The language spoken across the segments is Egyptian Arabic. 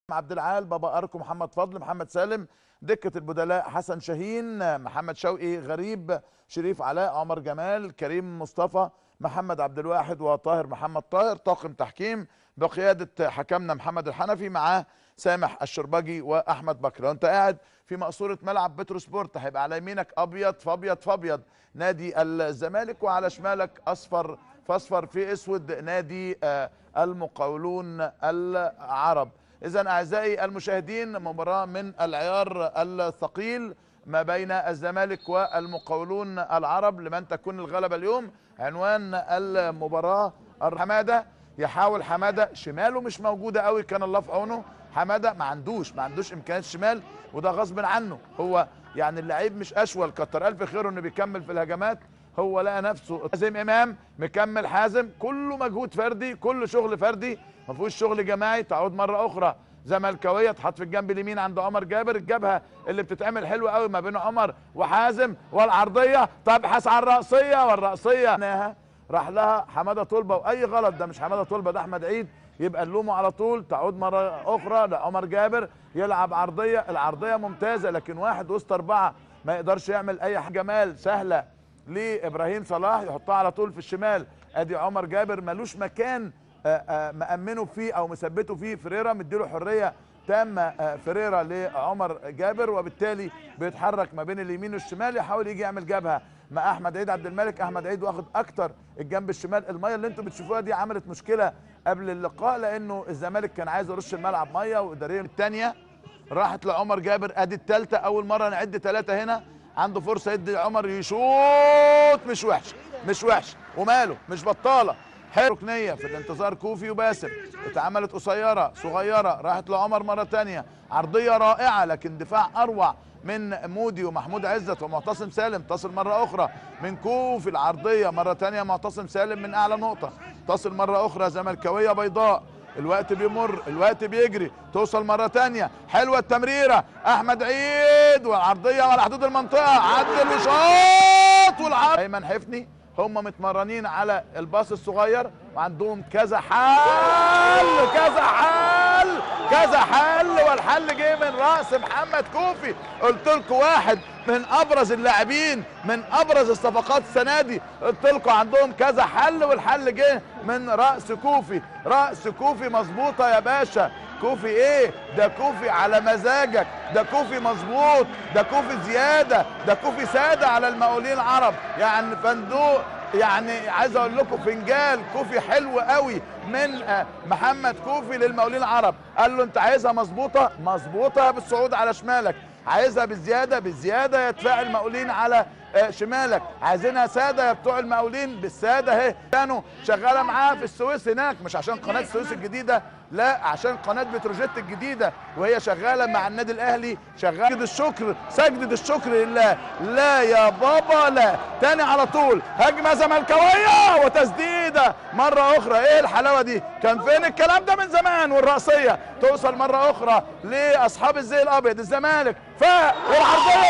عبد العال بابا اركو محمد فضل محمد سالم دكه البدلاء حسن شاهين محمد شوقي غريب شريف علاء عمر جمال كريم مصطفى محمد عبد الواحد وطاهر محمد طاهر طاقم تحكيم بقياده حكمنا محمد الحنفي معاه سامح الشربجي واحمد بكر لو انت قاعد في مقصوره ملعب بترو سبورت هيبقى على يمينك ابيض فابيض فابيض نادي الزمالك وعلى شمالك اصفر فاصفر في اسود نادي آه، المقاولون العرب اذا اعزائي المشاهدين مباراه من العيار الثقيل ما بين الزمالك والمقاولون العرب لمن تكون الغلبه اليوم عنوان المباراه حماده يحاول حماده شماله مش موجوده قوي كان الله في عونه حماده ما عندوش ما عندوش امكانيات شمال وده غصب عنه هو يعني اللعيب مش اشول كتر الف خيره انه بيكمل في الهجمات هو لقى نفسه حازم امام مكمل حازم كله مجهود فردي كله شغل فردي ما فيهوش شغل جماعي تعود مره اخرى زملكاويه تحط في الجنب اليمين عند عمر جابر الجبهه اللي بتتعمل حلوه قوي ما بين عمر وحازم والعرضيه تبحث عن الراسيه والراسيه ناها راح لها حماده طلبه واي غلط ده مش حماده طلبه ده احمد عيد يبقى نلومه على طول تعود مره اخرى لعمر جابر يلعب عرضيه العرضيه ممتازه لكن واحد وسط اربعه ما يقدرش يعمل اي حاجه جمال سهله لابراهيم صلاح يحطها على طول في الشمال ادي عمر جابر ملوش مكان آه، آه، مأمنه فيه او مثبته فيه فريرا مديله حريه تامه آه، فريرا لعمر جابر وبالتالي بيتحرك ما بين اليمين والشمال يحاول يجي يعمل جبهه مع احمد عيد عبد الملك احمد عيد واخد اكتر الجنب الشمال الميه اللي انتم بتشوفوها دي عملت مشكله قبل اللقاء لانه الزمالك كان عايز يرش الملعب ميه واداريا الثانيه راحت لعمر جابر ادي الثالثه اول مره نعد ثلاثه هنا عنده فرصه يدي عمر يشوط مش وحش مش وحش وماله مش بطاله حلو ركنيه في الانتظار كوفي وباسم اتعملت قصيره صغيره راحت لعمر مره تانية عرضيه رائعه لكن دفاع اروع من مودي ومحمود عزت ومعتصم سالم تصل مره اخرى من كوفي العرضيه مره تانية معتصم سالم من اعلى نقطه تصل مره اخرى زملكاويه بيضاء الوقت بيمر الوقت بيجري توصل مرة تانية حلوة التمريرة احمد عيد والعرضية على حدود المنطقة عدل وشاط والعرض ايمن حفني هم متمرنين على الباص الصغير وعندهم كذا حل كذا حل كذا حل والحل جه من راس محمد كوفي قلت لكم واحد من ابرز اللاعبين من ابرز الصفقات السنه دي قلت لكم عندهم كذا حل والحل جه من راس كوفي راس كوفي مظبوطه يا باشا كوفي ايه ده كوفي على مزاجك ده كوفي مظبوط ده كوفي زياده ده كوفي ساده على المقاولين العرب يعني فندوق يعني عايز اقول لكم فنجان كوفي حلو قوي من آه، محمد كوفي للمقاولين العرب قال له انت عايزها مظبوطه مظبوطه بالصعود على شمالك عايزها بالزياده بالزياده يدفع المقاولين على آه، شمالك عايزينها ساده يا بتوع المقاولين بالساده اهي كانوا شغاله معاه في السويس هناك مش عشان قناه السويس الجديده لا عشان قناه بتروجيت الجديده وهي شغاله مع النادي الاهلي شغاله سجد الشكر سجدة الشكر لله لا يا بابا لا تاني على طول هجمه زملكاويه وتسديده مره اخرى ايه الحلاوه دي كان فين الكلام ده من زمان والراسيه توصل مره اخرى لاصحاب الزي الابيض الزمالك فاق والعرضيه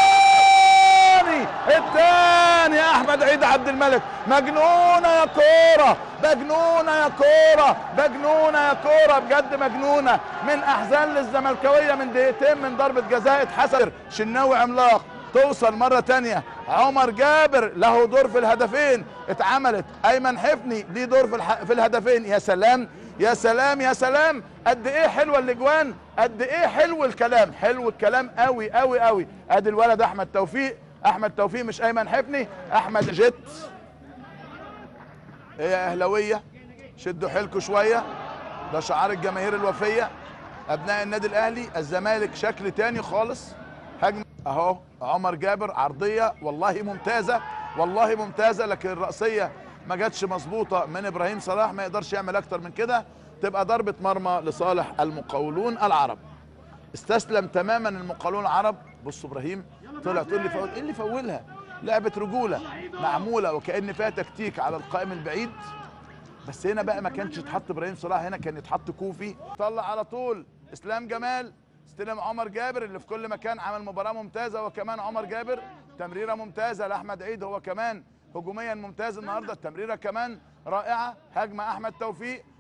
والتاني التاني يا احمد عيد عبد الملك مجنونه يا كوره مجنونه يا كوره مجنونه يا كوره بجد مجنونه من احزان للزملكاويه من دقيقتين من ضربه جزاء اتحسب شناوي عملاق توصل مرة تانية عمر جابر له دور في الهدفين اتعملت ايمن حفني ليه دور في, الح... في الهدفين يا سلام يا سلام يا سلام قد ايه حلوه الاجوان قد ايه حلو الكلام حلو الكلام قوي قوي قوي ادي الولد احمد توفيق احمد توفيق مش ايمن حفني احمد جيت ايه يا اهلاويه شدوا حيلكوا شويه ده شعار الجماهير الوفيه ابناء النادي الاهلي الزمالك شكل تاني خالص هجمه اهو عمر جابر عرضيه والله ممتازه والله ممتازه لكن الراسيه ما جاتش مظبوطه من ابراهيم صلاح ما يقدرش يعمل اكتر من كده تبقى ضربه مرمى لصالح المقاولون العرب استسلم تماما المقاولون العرب بصوا ابراهيم طلع تقول لي فول ايه اللي فولها لعبه رجوله معموله وكان فيها تكتيك على القائم البعيد بس هنا بقى ما كانش يتحط ابراهيم صلاح هنا كان يتحط كوفي طلع على طول اسلام جمال استلم عمر جابر اللي في كل مكان عمل مباراه ممتازه وكمان عمر جابر تمريره ممتازه لاحمد عيد هو كمان هجوميا ممتاز النهارده التمريره كمان رائعه هجمه احمد توفيق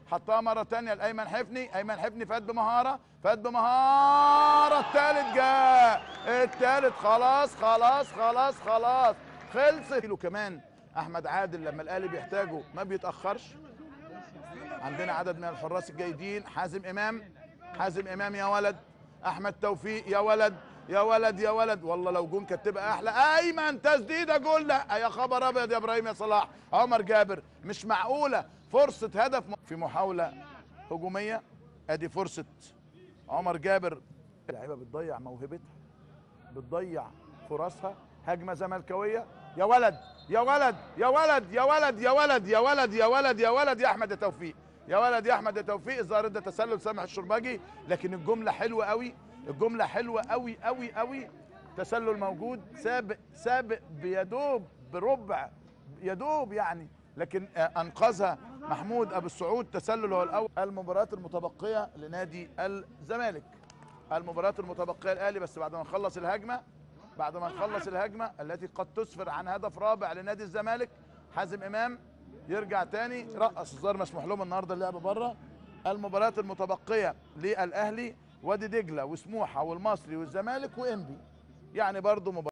حطها مره تانية لايمن حفني ايمن حفني فات بمهاره فات بمهاره الثالث جاء الثالث خلاص خلاص خلاص خلاص خلص له كمان احمد عادل لما الاهلي بيحتاجه ما بيتاخرش عندنا عدد من الحراس الجيدين حازم امام حازم امام يا ولد احمد توفيق يا ولد يا ولد يا ولد والله لو جون كانت تبقى احلى ايمن تسديده جول لا يا خبر ابيض يا ابراهيم يا صلاح عمر جابر مش معقوله فرصه هدف في محاوله هجوميه ادي فرصه عمر جابر اللعيبه بتضيع موهبتها بتضيع فرصها هجمه زملكاويه يا ولد يا ولد يا ولد يا ولد يا ولد يا ولد يا ولد يا ولد يا احمد يا توفيق يا ولد يا احمد يا توفيق الظاهر ده تسلل سامح الشرباجي لكن الجمله حلوه قوي الجمله حلوه قوي قوي قوي تسلل موجود سابق سابق بيدوب بربع يدوب يعني لكن آه، انقذها محمود ابو السعود تسلل هو الاول المباريات المتبقيه لنادي الزمالك المباريات المتبقيه الاهلي بس بعد ما نخلص الهجمه بعد ما نخلص الهجمه التي قد تسفر عن هدف رابع لنادي الزمالك حازم امام يرجع تاني رقص الظاهر مسموح لهم النهارده اللعب بره المباريات المتبقيه للاهلي وادي دجله وسموحه والمصري والزمالك وانبي يعني برضو مباراة